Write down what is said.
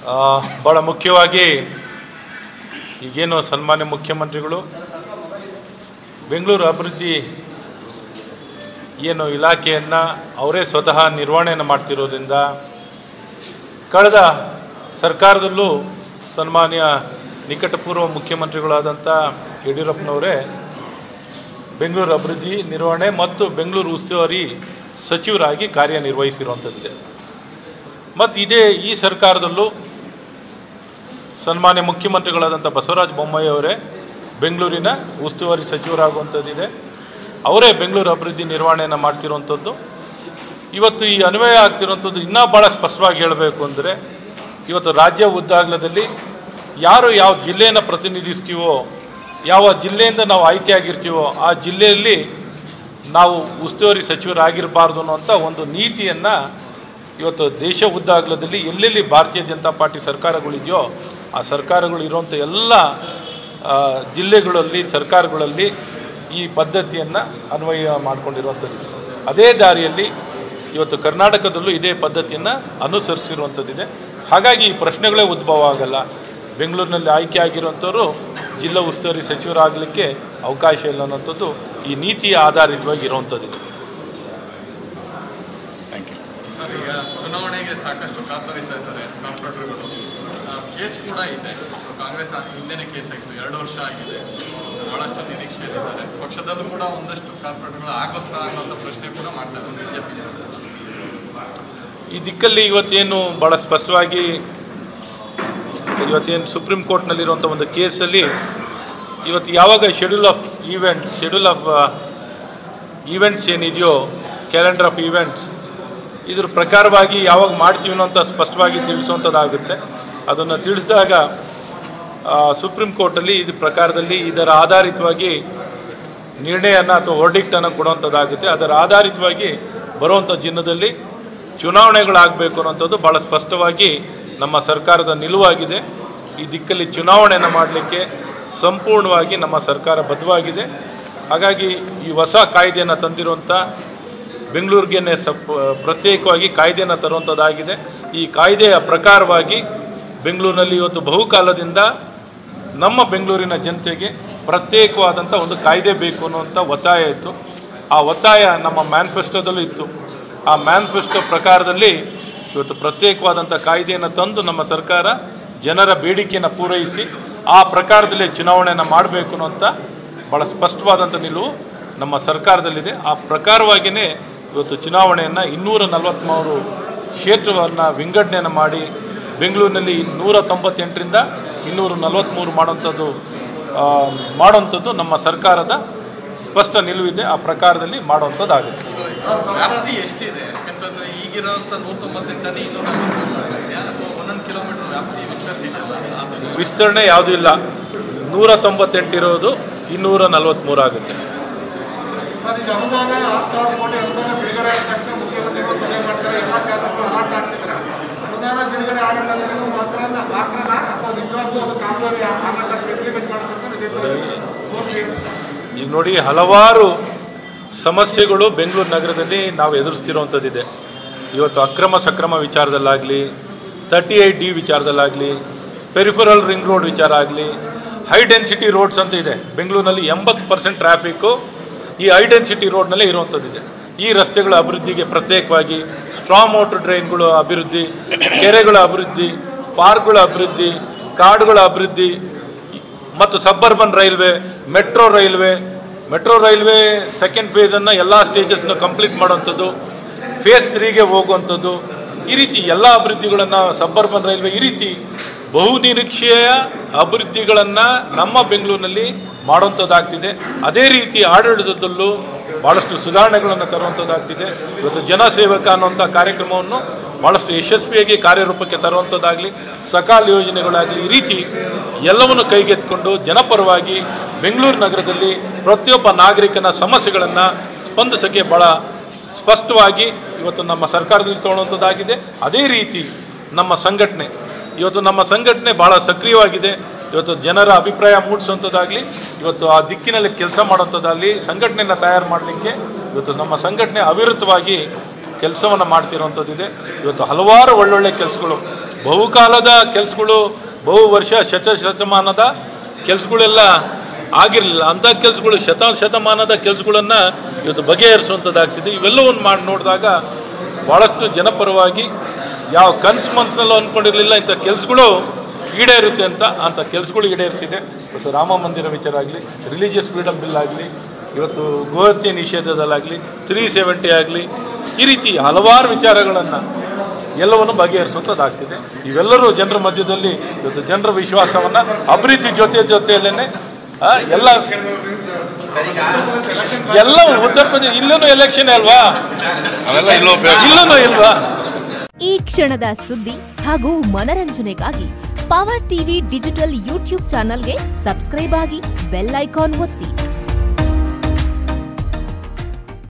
ಆ, ಭಾಳ ಮುಖ್ಯವಾಗಿ ಈಗೇನು ಸನ್ಮಾನ್ಯ ಮುಖ್ಯಮಂತ್ರಿಗಳು ಬೆಂಗಳೂರು ಅಭಿವೃದ್ಧಿ ಏನು ಇಲಾಖೆಯನ್ನು ಅವರೇ ಸ್ವತಃ ನಿರ್ವಹಣೆಯನ್ನು ಮಾಡ್ತಿರೋದ್ರಿಂದ ಕಳೆದ ಸರ್ಕಾರದಲ್ಲೂ ಸನ್ಮಾನ್ಯ ನಿಕಟಪೂರ್ವ ಮುಖ್ಯಮಂತ್ರಿಗಳಾದಂಥ ಯಡಿಯೂರಪ್ಪನವರೇ ಬೆಂಗಳೂರು ಅಭಿವೃದ್ಧಿ ನಿರ್ವಹಣೆ ಮತ್ತು ಬೆಂಗಳೂರು ಉಸ್ತುವಾರಿ ಸಚಿವರಾಗಿ ಕಾರ್ಯನಿರ್ವಹಿಸಿರುವಂಥದ್ದಿದೆ ಮತ್ತು ಇದೇ ಈ ಸರ್ಕಾರದಲ್ಲೂ ಸನ್ಮಾನ್ಯ ಮುಖ್ಯಮಂತ್ರಿಗಳಾದಂಥ ಬಸವರಾಜ ಬೊಮ್ಮಾಯಿ ಅವರೇ ಬೆಂಗಳೂರಿನ ಉಸ್ತುವಾರಿ ಸಚಿವರಾಗುವಂಥದ್ದಿದೆ ಅವರೇ ಬೆಂಗಳೂರು ಅಭಿವೃದ್ಧಿ ನಿರ್ವಹಣೆಯನ್ನು ಮಾಡ್ತಿರುವಂಥದ್ದು ಇವತ್ತು ಈ ಅನ್ವಯ ಆಗ್ತಿರುವಂಥದ್ದು ಇನ್ನೂ ಭಾಳ ಸ್ಪಷ್ಟವಾಗಿ ಹೇಳಬೇಕು ಅಂದರೆ ಇವತ್ತು ರಾಜ್ಯ ಉದ್ದಾಗಲದಲ್ಲಿ ಯಾರು ಯಾವ ಜಿಲ್ಲೆಯನ್ನು ಪ್ರತಿನಿಧಿಸ್ತೀವೋ ಯಾವ ಜಿಲ್ಲೆಯಿಂದ ನಾವು ಆಯ್ಕೆ ಆಗಿರ್ತೀವೋ ಆ ಜಿಲ್ಲೆಯಲ್ಲಿ ನಾವು ಉಸ್ತುವಾರಿ ಸಚಿವರಾಗಿರಬಾರ್ದು ಅನ್ನುವಂಥ ಒಂದು ನೀತಿಯನ್ನು ಇವತ್ತು ದೇಶ ಉದ್ದಾಗಲದಲ್ಲಿ ಎಲ್ಲೆಲ್ಲಿ ಭಾರತೀಯ ಜನತಾ ಪಾರ್ಟಿ ಸರ್ಕಾರಗಳಿದೆಯೋ ಆ ಸರ್ಕಾರಗಳು ಇರುವಂಥ ಎಲ್ಲ ಆ, ಜಿಲ್ಲೆಗಳಲ್ಲಿ ಸರ್ಕಾರಗಳಲ್ಲಿ ಈ ಪದ್ಧತಿಯನ್ನು ಅನ್ವಯ ಮಾಡಿಕೊಂಡಿರುವಂಥದ್ದು ಅದೇ ದಾರಿಯಲ್ಲಿ ಇವತ್ತು ಕರ್ನಾಟಕದಲ್ಲೂ ಇದೇ ಪದ್ಧತಿಯನ್ನು ಅನುಸರಿಸಿರುವಂಥದ್ದಿದೆ ಹಾಗಾಗಿ ಈ ಪ್ರಶ್ನೆಗಳೇ ಉದ್ಭವ ಆಗಲ್ಲ ಬೆಂಗಳೂರಿನಲ್ಲಿ ಆಯ್ಕೆ ಆಗಿರುವಂಥವ್ರು ಜಿಲ್ಲಾ ಉಸ್ತುವಾರಿ ಸಚಿವರಾಗಲಿಕ್ಕೆ ಅವಕಾಶ ಇಲ್ಲ ಅನ್ನೋಂಥದ್ದು ಈ ನೀತಿಯ ಆಧಾರಿತವಾಗಿ ಇರುವಂಥದ್ದಿದೆ ಸರ್ ಈಗ ಚುನಾವಣೆಗೆ ಸಾಕಷ್ಟು ಕಾತರಿತಾ ಇದ್ದಾರೆ ಕಾರ್ಪೊರೇಟರ್ಗಳು ಕೇಸ್ ಕೂಡ ಇದೆ ಕಾಂಗ್ರೆಸ್ ಆ- ಹಿಂದೆನೇ ಕೇಸ್ ಆಯಿತು ಎರಡು ವರ್ಷ ಆಗಿದೆ ಬಹಳಷ್ಟು ನಿರೀಕ್ಷೆಯಲ್ಲಿದ್ದಾರೆ ಪಕ್ಷದಲ್ಲೂ ಕೂಡ ಒಂದಷ್ಟು ಕಾರ್ಪೊರೇಟರ್ಗಳು ಆಗುತ್ತಾ ಅನ್ನೋಂಥ ಪ್ರಶ್ನೆ ಕೂಡ ಮಾಡ್ತಾ ಇದ್ದಾರೆ ಬಿಜೆಪಿ ಈ ದಿಕ್ಕಲ್ಲಿ ಇವತ್ತೇನು ಭಾಳ ಸ್ಪಷ್ಟವಾಗಿ ಇವತ್ತೇನು ಸುಪ್ರೀಂ ಕೋರ್ಟ್ನಲ್ಲಿರುವಂಥ ಒಂದು ಕೇಸಲ್ಲಿ ಇವತ್ತು ಯಾವಾಗ schedule of events schedule of events ಏನಿದೆಯೋ ಕ್ಯಾಲೆಂಡರ್ ಆಫ್ ಈವೆಂಟ್ಸ್ ಇದ್ರ ಪ್ರಕಾರವಾಗಿ ಯಾವಾಗ ಮಾಡ್ತೀವಿ ಅಂತ ಸ್ಪಷ್ಟವಾಗಿ ತಿಳಿಸುವಂಥದ್ದಾಗುತ್ತೆ ಅದನ್ನು ತಿಳಿಸಿದಾಗ ಸುಪ್ರೀಂ ಕೋರ್ಟಲ್ಲಿ ಇದು ಪ್ರಕಾರದಲ್ಲಿ ಇದರ ಆಧಾರಿತವಾಗಿ ನಿರ್ಣಯನ ಅಥವಾ ವರ್ಡಿಕ್ಟನ್ನು ಕೊಡುವಂಥದ್ದಾಗುತ್ತೆ ಅದರ ಆಧಾರಿತವಾಗಿ ಬರುವಂಥ ದಿನದಲ್ಲಿ ಚುನಾವಣೆಗಳಾಗಬೇಕು ಅನ್ನೋಂಥದ್ದು ಭಾಳ ಸ್ಪಷ್ಟವಾಗಿ ನಮ್ಮ ಸರ್ಕಾರದ ನಿಲುವಾಗಿದೆ ಈ ದಿಕ್ಕಲ್ಲಿ ಚುನಾವಣೆಯನ್ನು ಮಾಡಲಿಕ್ಕೆ ಸಂಪೂರ್ಣವಾಗಿ ನಮ್ಮ ಸರ್ಕಾರ ಬದ್ಧವಾಗಿದೆ ಹಾಗಾಗಿ ಈ ಹೊಸ ಕಾಯ್ದೆಯನ್ನು ತಂದಿರುವಂಥ ಬೆಂಗಳೂರಿಗೇನೆ ಸಪ್ ಪ್ರತ್ಯೇಕವಾಗಿ ಕಾಯ್ದೆಯನ್ನು ತರುವಂಥದ್ದಾಗಿದೆ ಈ ಕಾಯ್ದೆಯ ಪ್ರಕಾರವಾಗಿ ಬೆಂಗಳೂರಿನಲ್ಲಿ ಇವತ್ತು ಬಹುಕಾಲದಿಂದ ನಮ್ಮ ಬೆಂಗಳೂರಿನ ಜನತೆಗೆ ಪ್ರತ್ಯೇಕವಾದಂಥ ಒಂದು ಕಾಯ್ದೆ ಬೇಕು ಅನ್ನುವಂಥ ಒತ್ತಾಯ ಇತ್ತು ಆ ಒತ್ತಾಯ ನಮ್ಮ ಮ್ಯಾನಿಫೆಸ್ಟೋದಲ್ಲೂ ಇತ್ತು ಆ ಮ್ಯಾನಿಫೆಸ್ಟೋ ಪ್ರಕಾರದಲ್ಲಿ ಇವತ್ತು ಪ್ರತ್ಯೇಕವಾದಂಥ ಕಾಯ್ದೆಯನ್ನು ತಂದು ನಮ್ಮ ಸರ್ಕಾರ ಜನರ ಬೇಡಿಕೆಯನ್ನು ಪೂರೈಸಿ ಆ ಪ್ರಕಾರದಲ್ಲಿ ಚುನಾವಣೆಯನ್ನು ಮಾಡಬೇಕು ಅನ್ನುವಂಥ ಭಾಳ ಸ್ಪಷ್ಟವಾದಂಥ ನಿಲುವು ನಮ್ಮ ಸರ್ಕಾರದಲ್ಲಿದೆ ಆ ಪ್ರಕಾರವಾಗಿಯೇ ಇವತ್ತು ಚುನಾವಣೆಯನ್ನು ಇನ್ನೂರ ನಲವತ್ತ್ಮೂರು ಕ್ಷೇತ್ರವನ್ನು ವಿಂಗಡಣೆಯನ್ನು ಮಾಡಿ ಬೆಂಗಳೂರಿನಲ್ಲಿ ನೂರ ತೊಂಬತ್ತೆಂಟರಿಂದ ಇನ್ನೂರ ನಲವತ್ತ್ಮೂರು ಮಾಡುವಂಥದ್ದು ಆ, ಮಾಡುವಂಥದ್ದು ನಮ್ಮ ಸರ್ಕಾರದ ಸ್ಪಷ್ಟ ನಿಲುವಿದೆ ಆ ಪ್ರಕಾರದಲ್ಲಿ ಮಾಡುವಂಥದ್ದಾಗುತ್ತೆ ವ್ಯಾಪ್ತಿ ಎಷ್ಟಿದೆ ಯಾಕಂತಂದ್ರೆ ಈಗಿರೋಂಥ ನೂರ ತೊಂಬತ್ತೆಂಟನೇ ಇನ್ನೂರ ಅಥವಾ ಒಂದೊಂದು ಕಿಲೋಮೀಟರ್ ವ್ಯಾಪ್ತಿ ವಿಸ್ತರಿಸಿದೆಯಲ್ಲ ಅದನ್ನು ವಿಸ್ತರಣೆ ಯಾವುದೂ ಇಲ್ಲ ನೂರ ತೊಂಬತ್ತೆಂಟಿರೋದು ಇನ್ನೂರ ನಲವತ್ತ್ಮೂರು ಆಗುತ್ತೆ ಸರ್ ಈಗ ಅನುದಾನ ಆರು ಸಾವಿರ ಕೋಟಿ ಅನುದಾನ ಬಿಡುಗಡೆ ಆದ ತಕ್ಷಣ ಮುಖ್ಯಮಂತ್ರಿಗಳು ಸಭೆ ಮಾಡ್ತಾರೆ ಎಲ್ಲ ಶಾಸಕರು ಅಲರ್ಟ್ ಆಗ್ತಿದ್ದಾರೆ ಅನುದಾನ ಬಿಡುಗಡೆ ಆಗಲ್ಲ ಅಂದ್ರೆ ಮಾತ್ರ ಮಾತ್ರನ ಅಥವಾ ನಿಜವಾಗ್ಲೂ ಅದು ಕಾಮಗಾರಿ ಆಗಲ್ಲ ಇಂಪ್ಲಿಮೆಂಟ್ ಮಾಡ್ತಾರೆ ಹೋಗಿ ಈಗ ನೋಡಿ ಹಲವಾರು ಸಮಸ್ಯೆಗಳು ಬೆಂಗಳೂರು ನಗರದಲ್ಲಿ ನಾವು ಎದುರಿಸ್ತಿರೋವಂಥದ್ದಿದೆ ಇವತ್ತು ಅಕ್ರಮ ಸಕ್ರಮ ವಿಚಾರದಲ್ಲಾಗಲಿ ತರ್ಟಿ ಏಯ್ಟ್ ಡಿ ವಿಚಾರದಲ್ಲಾಗಲಿ ಪೆರಿಫರಲ್ ರಿಂಗ್ ರೋಡ್ ವಿಚಾರ ಆಗಲಿ ಹೈ ಡೆನ್ಸಿಟಿ ರೋಡ್ಸ್ ಅಂತ ಇದೆ ಬೆಂಗಳೂರಿನಲ್ಲಿ ಎಂಬತ್ತು ಪರ್ಸೆಂಟ್ ಟ್ರಾಫಿಕ್ಕು ಈ ಹೈ ಡೆನ್ಸಿಟಿ ರೋಡ್ನಲ್ಲೇ ಇರುವಂಥದ್ದಿದೆ ಈ ರಸ್ತೆಗಳ ಅಭಿವೃದ್ಧಿಗೆ ಪ್ರತ್ಯೇಕವಾಗಿ ಸ್ಟ್ರಾಂಗ್ ವಾಟರ್ ಡ್ರೈನ್ಗಳು ಅಭಿವೃದ್ಧಿ ಕೆರೆಗಳ ಅಭಿವೃದ್ಧಿ ಪಾರ್ಕ್ಗಳ ಅಭಿವೃದ್ಧಿ ಕಾಡುಗಳ ಅಭಿವೃದ್ಧಿ ಮತ್ತು suburban railway metro railway metro railway second ಫೇಸನ್ನು ಎಲ್ಲ ಸ್ಟೇಜಸ್ನ ಕಂಪ್ಲೀಟ್ ಮಾಡುವಂಥದ್ದು ಫೇಸ್ ತ್ರೀಗೆ ಹೋಗುವಂಥದ್ದು ಈ ರೀತಿ ಎಲ್ಲ ಅಭಿವೃದ್ಧಿಗಳನ್ನು ಸಬ್ಬರ್ಬನ್ ರೈಲ್ವೆ ಈ ರೀತಿ ಬಹು ನಿರೀಕ್ಷೆಯ ಅಭಿವೃದ್ಧಿಗಳನ್ನು ನಮ್ಮ ಬೆಂಗಳೂರಿನಲ್ಲಿ ಮಾಡುವಂಥದ್ದಾಗ್ತಿದೆ ಅದೇ ರೀತಿ ಆಡಳಿತದಲ್ಲೂ ಭಾಳಷ್ಟು ಸುಧಾರಣೆಗಳನ್ನು ತರುವಂಥದ್ದಾಗ್ತಿದೆ ಇವತ್ತು ಜನಸೇವಕ ಅನ್ನುವಂಥ ಕಾರ್ಯಕ್ರಮವನ್ನು ಭಾಳಷ್ಟು ಯಶಸ್ವಿಯಾಗಿ ಕಾರ್ಯರೂಪಕ್ಕೆ ತರುವಂಥದ್ದಾಗಲಿ ಸಕಾಲ ಯೋಜನೆಗಳಾಗಲಿ ಈ ರೀತಿ ಎಲ್ಲವನ್ನು ಕೈಗೆತ್ತಿಕೊಂಡು ಜನಪರವಾಗಿ ಬೆಂಗಳೂರು ನಗರದಲ್ಲಿ ಪ್ರತಿಯೊಬ್ಬ ನಾಗರಿಕನ ಸಮಸ್ಯೆಗಳನ್ನು ಸ್ಪಂದಿಸೋಕ್ಕೆ ಭಾಳ ಸ್ಪಷ್ಟವಾಗಿ ಇವತ್ತು ನಮ್ಮ ಸರ್ಕಾರದಲ್ಲಿ ತಗೊಳ್ಳುವಂಥದ್ದಾಗಿದೆ ಅದೇ ರೀತಿ ನಮ್ಮ ಸಂಘಟನೆ ಇವತ್ತು ನಮ್ಮ ಸಂಘಟನೆ ಭಾಳ ಸಕ್ರಿಯವಾಗಿದೆ ಇವತ್ತು ಜನರ ಅಭಿಪ್ರಾಯ ಮೂಡಿಸುವಂಥದ್ದಾಗಲಿ ಇವತ್ತು ಆ ದಿಕ್ಕಿನಲ್ಲಿ ಕೆಲಸ ಮಾಡುವಂಥದ್ದಾಗಲಿ ಸಂಘಟನೆಯನ್ನು ತಯಾರು ಮಾಡಲಿಕ್ಕೆ ಇವತ್ತು ನಮ್ಮ ಸಂಘಟನೆ ಅವಿರತವಾಗಿ ಕೆಲಸವನ್ನು ಮಾಡ್ತಿರುವಂಥದ್ದಿದೆ ಇವತ್ತು ಹಲವಾರು ಒಳ್ಳೊಳ್ಳೆ ಕೆಲಸಗಳು ಬಹುಕಾಲದ ಕೆಲಸಗಳು ಬಹು ವರ್ಷ ಶತ ಶತಮಾನದ ಕೆಲಸಗಳೆಲ್ಲ ಆಗಿರಲಿಲ್ಲ ಅಂಥ ಕೆಲಸಗಳು ಶತ ಶತಮಾನದ ಕೆಲಸಗಳನ್ನು ಇವತ್ತು ಬಗೆಹರಿಸುವಂಥದ್ದಾಗ್ತಿದೆ ಇವೆಲ್ಲವನ್ನು ಮಾಡಿ ನೋಡಿದಾಗ ಭಾಳಷ್ಟು ಜನಪರವಾಗಿ ಯಾವ ಕನಸು ಮನಸ್ಸಲ್ಲೂ ಅಂದ್ಕೊಂಡಿರಲಿಲ್ಲ ಇಂಥ ಕೆಲಸಗಳು ಈಡೇರುತ್ತೆ ಅಂತ ಅಂಥ ಕೆಲಸಗಳು ಈಡೇರ್ತಿದೆ ಇವತ್ತು ರಾಮ ಮಂದಿರ ವಿಚಾರ ಆಗಲಿ ರಿಲಿಜಿಯಸ್ ಫ್ರೀಡಮ್ ಬಿಲ್ ಆಗಲಿ ಇವತ್ತು ಗೋಹತ್ಯೆ ನಿಷೇಧದಲ್ಲಾಗಲಿ ತ್ರೀ ಸೆವೆಂಟಿ ಆಗಲಿ ಈ ರೀತಿ ಹಲವಾರು ವಿಚಾರಗಳನ್ನು ಎಲ್ಲವನ್ನು ಬಗೆಹರಿಸುವಂಥದ್ದಾಗ್ತಿದೆ ಇವೆಲ್ಲರೂ ಜನರ ಮಧ್ಯದಲ್ಲಿ ಇವತ್ತು ಜನರ ವಿಶ್ವಾಸವನ್ನು ಅಭಿವೃದ್ಧಿ ಜೊತೆ ಜೊತೆಯಲ್ಲೇ ಎಲ್ಲ ಎಲ್ಲ ಉತ್ತರ ಪ್ರದೇಶ ಇಲ್ಲೂ ಎಲೆಕ್ಷನ್ ಅಲ್ವಾ ಅವೆಲ್ಲ ಇಲ್ಲೋ ಇಲ್ಲೂ ಇಲ್ವಾ ಈ ಕ್ಷಣದ ಸುದ್ದಿ ಹಾಗೂ ಮನರಂಜನೆಗಾಗಿ ಪವರ್ ಟಿವಿ ಡಿಜಿಟಲ್ ಯೂಟ್ಯೂಬ್ ಚಾನಲ್ಗೆ ಸಬ್ಸ್ಕ್ರೈಬ್ ಆಗಿ ಬೆಲ್ ಐಕಾನ್ ಒತ್ತಿ